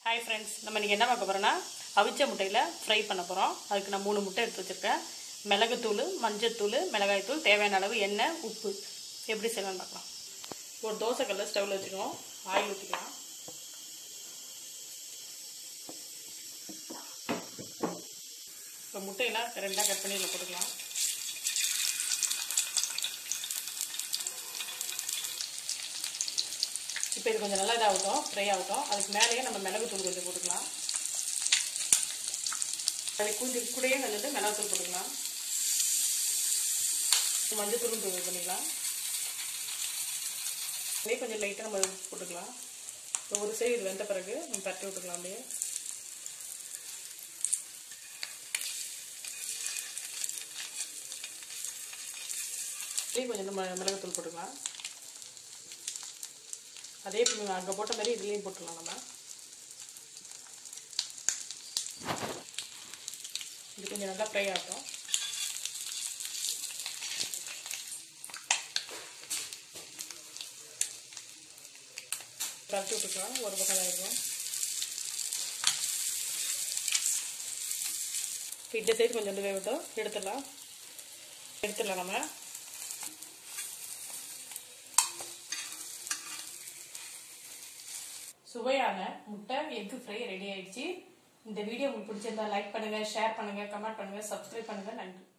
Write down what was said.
hi friends நம்ம இன்றைக்கி என்ன பார்க்க போகிறோன்னா அவிச்ச முட்டையில் ஃப்ரை பண்ண போகிறோம் அதுக்கு நான் மூணு முட்டை எடுத்து வச்சுருக்கேன் மிளகுத்தூள் மஞ்சத்தூள் மிளகாய்த்தூள் தேவையான அளவு எண்ணெய் உப்பு எப்படி செய்யலாம்னு பார்க்கலாம் ஒரு தோசைக்கல்ல ஸ்டவ்வில் வச்சுக்கணும் ஆயில் ஊற்றிக்கலாம் இப்போ முட்டையெல்லாம் ரெண்டாக கட் பண்ணி இதில் போட்டுக்கலாம் இப்போ இது கொஞ்சம் நல்லா இதாகட்டும் ஃப்ரை ஆகட்டும் அதுக்கு மேலேயே நம்ம மிளகுத்தூள் கொஞ்சம் போட்டுக்கலாம் அது கொஞ்சம் கூடயே கொஞ்சம் மிளகுத்தூள் போட்டுக்கலாம் மஞ்சத்தூளும் தூள் பண்ணிக்கலாம் அப்படியே கொஞ்சம் லைட்டாக நம்ம போட்டுக்கலாம் இப்போ ஒரு சைடு இது வெந்த பிறகு நம்ம பரட்டி விட்டுக்கலாம் அப்படியே அப்படியே கொஞ்சம் நம்ம மிளகுத்தூள் போட்டுக்கலாம் அதே அங்கே போட்ட மாதிரி இதுலேயும் போட்டுடலாம் நம்ம இது கொஞ்சம் நல்லா ஃப்ரை ஆகட்டும் பரட்டி விட்டுக்கலாம் ஒரு பக்கம் தான் இருக்கும் இப்போ இந்த சைடு கொஞ்சம் வந்து வேகட்டும் எடுத்துடலாம் எடுத்துடலாம் நம்ம சுவையான முட்டை எக்கு ஃப்ரை ரெடி ஆயிடுச்சு இந்த வீடியோ உங்களுக்கு பிடிச்சிருந்தா லைக் பண்ணுங்க ஷேர் பண்ணுங்க கமெண்ட் பண்ணுங்க சப்ஸ்கிரைப் பண்ணுங்க நன்றி